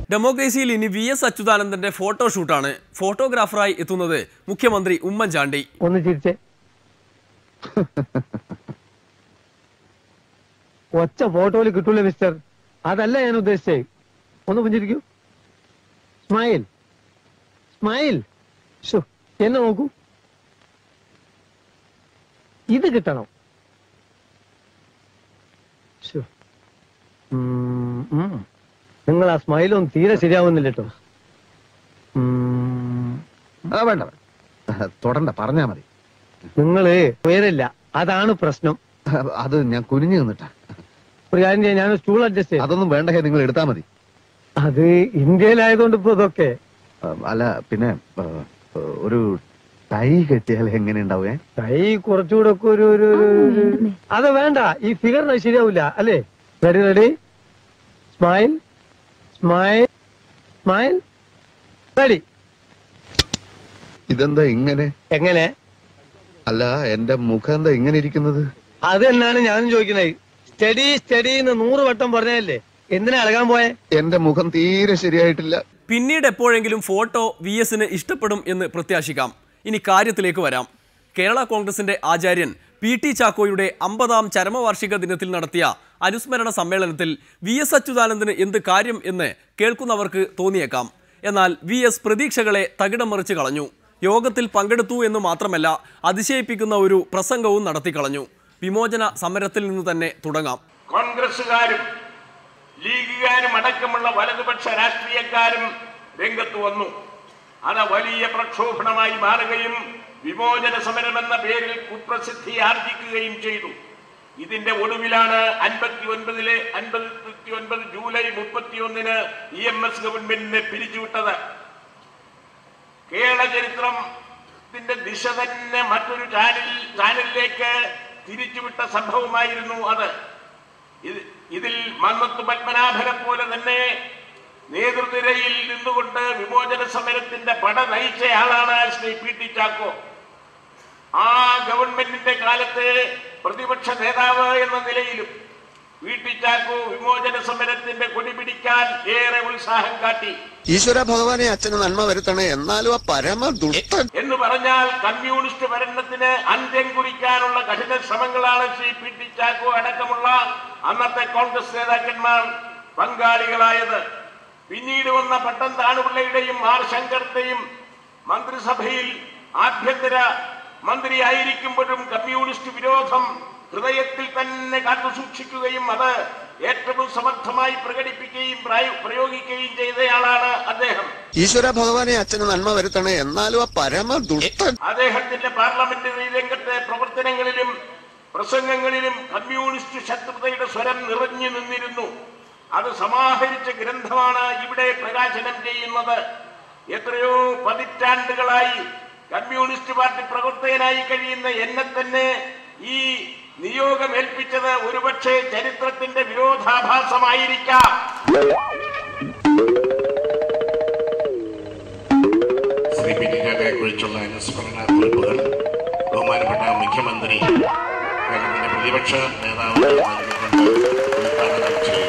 ഡെമോക്രസിയിൽ ഇനി V S അച്യുതാനന്ദന്റെ ഫോട്ടോഷൂട്ടാണ് ഫോട്ടോഗ്രാഫറായി എത്തുന്നത് മുഖ്യമന്ത്രി ഉമ്മൻചാണ്ടി ഒന്ന് ചിരിച്ചേ ഒച്ച ഫോട്ടോയിൽ കിട്ടൂല മിസ്റ്റർ അതല്ല ഞാൻ ഉദ്ദേശിച്ചേ ഒന്ന് പുഞ്ചിരിക്കൂ സ്മൈൽ സ്മൈൽ ഷോ എന്നെ നോക്കൂ ഇത് കിട്ടണം ശ്ശോ. ഉം, ഉം. നിങ്ങൾ ആ സ്മൈലൊന്നും തീരെ ശരിയാവുന്നില്ല കേട്ടോ ആ വേണ്ട വേണ്ട. തൊടണ്ട പറഞ്ഞാ മതി നിങ്ങള് ഉയരില്ല അതാണ് പ്രശ്നം അത് ഞാൻ കുനിഞ്ഞു നിന്നിട്ടാ ഒരു കാര്യം ചെയ്യാം ഞാൻ സ്റ്റൂൾ അഡ്ജസ്റ്റ് ചെയ്യാം അതൊന്നും വേണ്ട ഹേ, നിങ്ങൾ എടുത്താ മതി അത് ഇന്ത്യയിലായതുകൊണ്ട് ഇപ്പൊ ഇതൊക്കെ ആ, അല്ല പിന്നെ ആ, ഒരു ടൈ കെട്ടിയാൽ എങ്ങനെ ഉണ്ടാവേ കൈ കുറച്ചുകൂടെ ഒക്കെ ഒരു ഒരു ഒരു- ഒരു- അത് വേണ്ട ഈ ഫിഗറിന് ശരിയാവില്ല അല്ലേ ready ready smile smile smile ready ഇതെന്താ ഇങ്ങനെ എങ്ങനെ അല്ല എന്റെ മുഖം എന്താ ഇങ്ങനെ ഇരിക്കുന്നത് അത് തന്നെയാണ് ഞാനും ചോദിക്കുന്നത് സ്റ്റഡി സ്റ്റഡി എന്ന് നൂറ് വട്ടം പറഞ്ഞതല്ലേ എന്തിനാ ഇളകാൻ പോയെ എന്റെ മുഖം തീരെ ശരിയായിട്ടില്ല പിന്നീട് എപ്പോഴെങ്കിലും ഫോട്ടോ വി എസിന് ഇഷ്ടപ്പെടും എന്ന് പ്രത്യാശിക്കാം ഇനി കാര്യത്തിലേക്ക് വരാം കേരള കോൺഗ്രസിന്റെ ആചാര്യൻ പി ടി ചാക്കോയുടെ അമ്പതാം ചരമവാർഷിക ദിനത്തിൽ നടത്തിയ അനുസ്മരണ സമ്മേളനത്തിൽ വി എസ് അച്യുതാനന്ദന് എന്ത് കാര്യം എന്ന് കേൾക്കുന്നവർക്ക് തോന്നിയേക്കാം എന്നാൽ വി എസ് പ്രതീക്ഷകളെ തകിടം മറിച്ച് കളഞ്ഞു യോഗത്തിൽ പങ്കെടുത്തു എന്ന് മാത്രമല്ല അതിശയിപ്പിക്കുന്ന ഒരു പ്രസംഗവും നടത്തിക്കളഞ്ഞു വിമോചന സമരത്തിൽ നിന്ന് തന്നെ തുടങ്ങാം കോൺഗ്രസുകാരും ലീഗുകാരും അടക്കമുള്ള വലതുപക്ഷ രാഷ്ട്രീയക്കാരും രംഗത്ത് വന്നു അത് വലിയ പ്രക്ഷോഭണമായി മാറുകയും വിമോചന സമരം എന്ന പേരിൽ കുപ്രസിദ്ധി ആർജിക്കുകയും ചെയ്തു ഇതിന്റെ ഒടുവിലാണ് അൻപത്തി ഒൻപതിലെ അൻപത്തി ഒൻപത് ജൂലൈ മുപ്പത്തി ഒന്നിന് ഇ എം എസ് ഗവൺമെന്റിനെ പിരിച്ചുവിട്ടത് കേരള ചരിത്രത്തിന്റെ ദിശ തന്നെ മറ്റൊരു ചാനൽ ചാനലിലേക്ക് തിരിച്ചുവിട്ട സംഭവമായിരുന്നു അത് ഇത് ഇതിൽ മന്നത്ത് പത്മനാഭനെ പോലെ തന്നെ നേതൃനിരയിൽ നിന്നുകൊണ്ട് വിമോചന സമരത്തിന്റെ പട നയിച്ചയാളാണ് ശ്രീ പി ടി ചാക്കോ ആ ഗവൺമെന്റിന്റെ കാലത്തെ പ്രതിപക്ഷ നേതാവ് എന്ന നിലയിലും പി ടി ചാക്കോ വിമോചന സമരത്തിന്റെ കൊടി പിടിക്കാൻ ഏറെ ഉത്സാഹം കാട്ടി ഈശ്വര ഭഗവാനെ അച്ഛന് നന്മ വരുത്തണേ എന്നാലും ആ പരമ ദുഷ്ടൻ എന്ന് പറഞ്ഞാൽ കമ്മ്യൂണിസ്റ്റ് ഭരണത്തിന് അന്ത്യം കുറിക്കാനുള്ള കഠിന ശ്രമങ്ങളാണ് ശ്രീ പി ടി ചാക്കോ അടക്കമുള്ള അന്നത്തെ കോൺഗ്രസ് നേതാക്കന്മാർ പങ്കാളികളായത് പിന്നീട് വന്ന പട്ടം താണുപിള്ളയുടെയും ആർ ശങ്കറിന്റെയും മന്ത്രിസഭയിൽ ആഭ്യന്തര മന്ത്രിയായിരിക്കുമ്പോഴും കമ്മ്യൂണിസ്റ്റ് വിരോധം ഹൃദയത്തിൽ തന്നെ കാത്തുസൂക്ഷിക്കുകയും അത് ഏറ്റവും സമർത്ഥമായി പ്രകടിപ്പിക്കുകയും പ്രായ- പ്രയോഗിക്കുകയും ചെയ്തയാളാണ് അദ്ദേഹം ഈശ്വര ഭഗവാനെ അച്ഛന് നന്മ വരുത്തണേ എന്നാലും ആ പരമ ദുഷ്ടൻ അദ്ദേഹത്തിന്റെ പാർലമെന്ററി രംഗത്തെ പ്രവർത്തനങ്ങളിലും പ്രസംഗങ്ങളിലും കമ്മ്യൂണിസ്റ്റ് ശത്രുതയുടെ സ്വരം നിറഞ്ഞു നിന്നിരുന്നു അത് സമാഹരിച്ച ഗ്രന്ഥമാണ് ഇവിടെ പ്രകാശനം ചെയ്യുന്നത് എത്രയോ പതിറ്റാണ്ടുകളായി കമ്മ്യൂണിസ്റ്റ് പാർട്ടി പ്രവർത്തകനായി കഴിയുന്ന എന്നെ തന്നെ ഈ നിയോഗം ഏൽപ്പിച്ചത് ഒരുപക്ഷെ ചരിത്രത്തിന്റെ വിരോധാഭാസമായിരിക്കാം ശ്രീ പി ടി ചാക്കയെ കുറിച്ചുള്ള അനുസ്മരണ കുറിപ്പുകൾ ബഹുമാനപ്പെട്ട മുഖ്യമന്ത്രി കേരളത്തിന്റെ പ്രതിപക്ഷ നേതാവ് നൽകിക്കൊണ്ട് ഉദ്ഘാടനം ചെയ്തു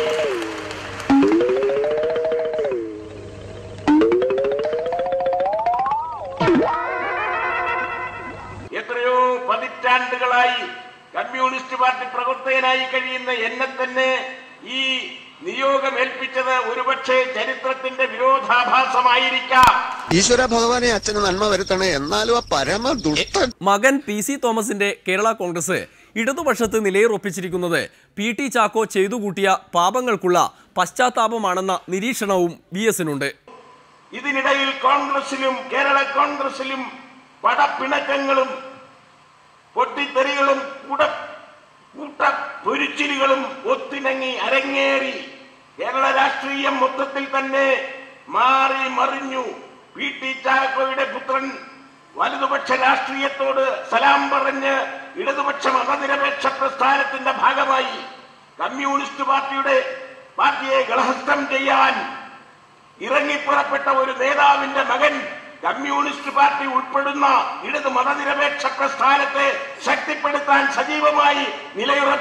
എത്രയോ പതിറ്റാണ്ടുകളായി കമ്മ്യൂണിസ്റ്റ് പാർട്ടി പ്രവർത്തകനായി കഴിയുന്ന എന്നെ തന്നെ ഈ നിയോഗം ഏൽപ്പിച്ചത് ഒരുപക്ഷെ ചരിത്രത്തിന്റെ വിരോധാഭാസമായിരിക്കാം ഈശ്വര ഭഗവാനെ അച്ഛന് നന്മ വരുത്തണേ എന്നാലും ആ പരമ ദുഷ്ടൻ മകൻ പി സി തോമസിന്റെ കേരള കോൺഗ്രസ് ഇടതുപക്ഷത്ത് നിലയുറപ്പിച്ചിരിക്കുന്നത് പി ടി ചാക്കോ ചെയ്തു കൂട്ടിയ പാപങ്ങൾക്കുള്ള പശ്ചാത്താപമാണെന്ന നിരീക്ഷണവും വി എസിനുണ്ട് ഇതിനിടയിൽ കോൺഗ്രസിലും കേരള കോൺഗ്രസിലും പടപ്പിണക്കങ്ങളും പൊട്ടിത്തെറികളും കൂട കൂട്ട പൊരിച്ചിലുകളും ഒത്തിണങ്ങി അരങ്ങേറി കേരള രാഷ്ട്രീയം മൊത്തത്തിൽ തന്നെ മാറി മറിഞ്ഞു പി ടി ചാക്കോയുടെ പുത്രൻ വലതുപക്ഷ രാഷ്ട്രീയത്തോട് സലാം പറഞ്ഞ് ഇടതുപക്ഷ മതനിരപേക്ഷ പ്രസ്ഥാനത്തിന്റെ ഭാഗമായി കമ്മ്യൂണിസ്റ്റ് പാർട്ടിയുടെ പാർട്ടിയെ ഗളഹസ്തം ചെയ്യാൻ ഇറങ്ങിപ്പുറപ്പെട്ട ഒരു നേതാവിന്റെ മകൻ കമ്മ്യൂണിസ്റ്റ് പാർട്ടി ഉൾപ്പെടുന്ന ഇടത് മതനിരപേക്ഷ പ്രസ്ഥാനത്തെ ശക്തിപ്പെടുത്താൻ സജീവമായി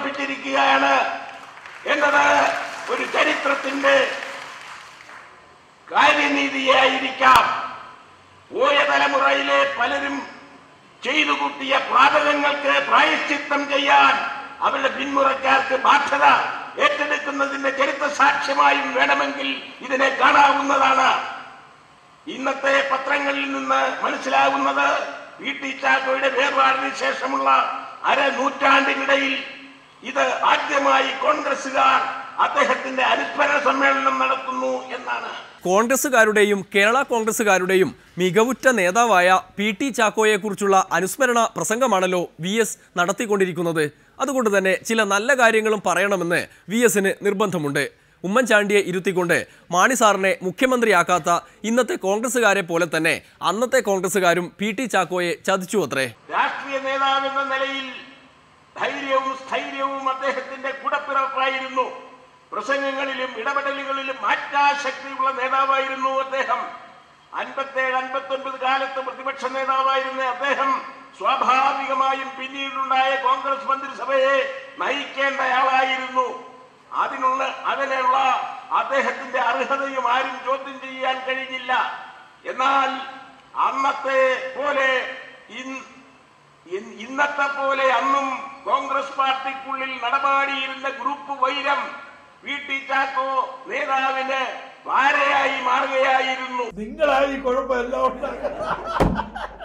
നിലയുറപ്പിച്ചിരിക്കുകയാണ് എന്നത് ഒരു ചരിത്രത്തിന്റെ കാര്യനീതിയായിരിക്കാം പോയ തലമുറയിലെ പലരും ചെയ്തു കൂട്ടിയ പാതകങ്ങൾക്ക് പ്രായശ്ചിത്തം ചെയ്യാൻ അവരുടെ പിന്മുറക്കാർക്ക് ബാധ്യത ഏറ്റെടുക്കുന്നതിന്റെ ചരിത്ര സാക്ഷ്യമായും വേണമെങ്കിൽ ഇതിനെ കാണാവുന്നതാണ് ഇന്നത്തെ പത്രങ്ങളിൽ നിന്ന് മനസ്സിലാകുന്നത് വി ടി ചാക്കോയുടെ വേർപാടിന് ശേഷമുള്ള അര നൂറ്റാണ്ടിനിടയിൽ ഇത് ആദ്യമായി കോൺഗ്രസുകാർ അദ്ദേഹത്തിന്റെ അനുസ്മരണ സമ്മേളനം നടത്തുന്നു എന്നാണ് കോൺഗ്രസുകാരുടെയും കേരള കോൺഗ്രസുകാരുടെയും മികവുറ്റ നേതാവായ പി ടി ചാക്കോയെക്കുറിച്ചുള്ള അനുസ്മരണ പ്രസംഗമാണല്ലോ വി എസ് നടത്തിക്കൊണ്ടിരിക്കുന്നത് അതുകൊണ്ട് തന്നെ ചില നല്ല കാര്യങ്ങളും പറയണമെന്ന് വി എസിന് നിർബന്ധമുണ്ട് ഉമ്മൻചാണ്ടിയെ ഇരുത്തിക്കൊണ്ട് മാണി സാറിനെ മുഖ്യമന്ത്രിയാക്കാത്ത ഇന്നത്തെ കോൺഗ്രസുകാരെ പോലെ തന്നെ അന്നത്തെ കോൺഗ്രസുകാരും പി ടി ചാക്കോയെ ചതിച്ചു അത്രേ രാഷ്ട്രീയ നേതാവ് എന്ന നിലയിൽ ധൈര്യവും സ്ഥൈര്യവും അദ്ദേഹത്തിന്റെ കൂടപ്പിറപ്പായിരുന്നു പ്രസംഗങ്ങളിലും ഇടപെടലുകളിലും മാറ്റാശക്തിയുള്ള നേതാവായിരുന്നു അദ്ദേഹം അൻപത്തേഴ് അൻപത്തൊൻപത് കാലത്ത് പ്രതിപക്ഷ നേതാവായിരുന്ന അദ്ദേഹം സ്വാഭാവികമായും പിന്നീടുണ്ടായ കോൺഗ്രസ് മന്ത്രിസഭയെ നയിക്കേണ്ടയാളായിരുന്നു അതിനുള്ള അതിനുള്ള അദ്ദേഹത്തിന്റെ അർഹതയും ആരും ചോദ്യം ചെയ്യാൻ കഴിഞ്ഞില്ല എന്നാൽ അന്നത്തെ പോലെ ഇൻ- ഇൻ- ഇന്നത്തെ പോലെ അന്നും കോൺഗ്രസ് പാർട്ടിക്കുള്ളിൽ നടമാടിയിരുന്ന ഗ്രൂപ്പ് വൈരം വി ടി ചാക്കോ നേതാവിന് വാരയായി മാറുകയായിരുന്നു നിങ്ങളായി കുഴപ്പമെല്ലാം ഉണ്ടാക്കുന്നത്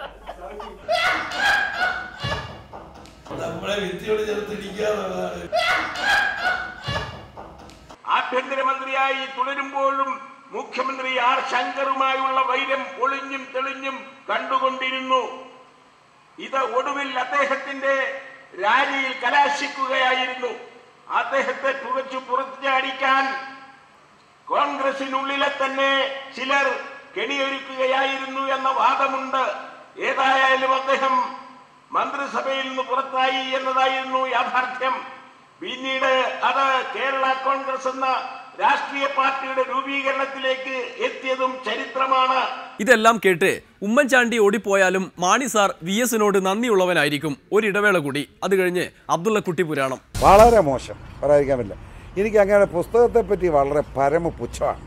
നമ്മളെ വിത്തിയോട് ചേർത്തിരിക്കാന്നുള്ളതാണ് ആഭ്യന്തരമന്ത്രിയായി തുടരുമ്പോഴും മുഖ്യമന്ത്രി ആർ ശങ്കറുമായുള്ള വൈരം ഒളിഞ്ഞും തെളിഞ്ഞും കണ്ടുകൊണ്ടിരുന്നു ഇത് ഒടുവിൽ അദ്ദേഹത്തിന്റെ റാലിയിൽ കലാശിക്കുകയായിരുന്നു അദ്ദേഹത്തെ പുകച്ചു പുറത്തു ചാടിക്കാൻ കോൺഗ്രസിനുള്ളിലെ തന്നെ ചിലർ കെണിയൊരുക്കുകയായിരുന്നു എന്ന വാദമുണ്ട് ഏതായാലും അദ്ദേഹം മന്ത്രിസഭയിൽ നിന്ന് പുറത്തായി എന്നതായിരുന്നു യാഥാർത്ഥ്യം പിന്നീട് അത് കേരള കോൺഗ്രസ് എന്ന രാഷ്ട്രീയ പാർട്ടിയുടെ രൂപീകരണത്തിലേക്ക് എത്തിയതും ചരിത്രമാണ് ഇതെല്ലാം കേട്ട് ഉമ്മൻചാണ്ടി ഓടിപ്പോയാലും മാണി സാർ വി എസിനോട് നന്ദിയുള്ളവനായിരിക്കും ഒരിടവേള കൂടി അത് കഴിഞ്ഞ് അബ്ദുള്ളക്കുട്ടി പുരാണം വളരെ മോശം പറയാതിരിക്കാൻ പറ്റില്ല എനിക്ക് അങ്ങനെ പുസ്തകത്തെ പറ്റി വളരെ പരമ പുച്ഛമാണ്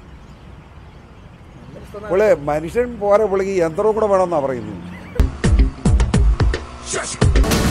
പുള്ളി മനുഷ്യൻ പോരെ പുള്ളിക്ക് യന്ത്രവും കൂടെ വേണമെന്നാണ് പറയുന്നത്